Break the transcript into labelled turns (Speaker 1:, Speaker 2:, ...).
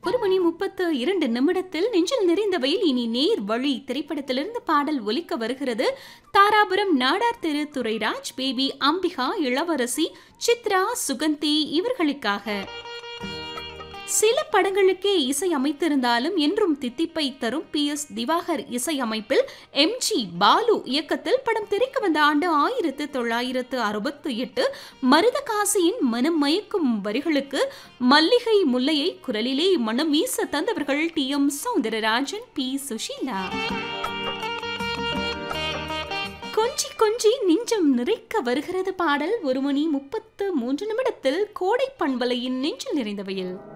Speaker 1: ஒரு மணி முப்பத்து இரண்டு நிமிடத்தில் நெஞ்சில் நிறைந்தவையில் இனி நேர் வழி திரைப்படத்திலிருந்து பாடல் ஒலிக்க வருகிறது தாராபுரம் நாடார் திரு துரைராஜ் பேபி அம்பிகா இளவரசி சித்ரா சுகந்தி இவர்களுக்காக சில படங்களுக்கே இசை அமைத்திருந்தாலும் என்றும் தித்திப்பை தரும் பி எஸ் திவாகர் இசையமைப்பில் எம் ஜி பாலு இயக்கத்தில் படம் திரைக்கு வந்த ஆண்டு ஆயிரத்து தொள்ளாயிரத்து அறுபத்து எட்டு மருதகாசியின் மனம் மயக்கும் வரிகளுக்கு மல்லிகை முல்லையை குரலிலே மனம் வீச தந்தவர்கள் T M Soundararajan P Susheela கொஞ்சி கொஞ்சி நெஞ்சம் நிறைக்க வருகிறது பாடல் ஒரு மணி முப்பத்து மூன்று நிமிடத்தில் கோடை பண்பலையின் நெஞ்சில் நிறைந்தவையில்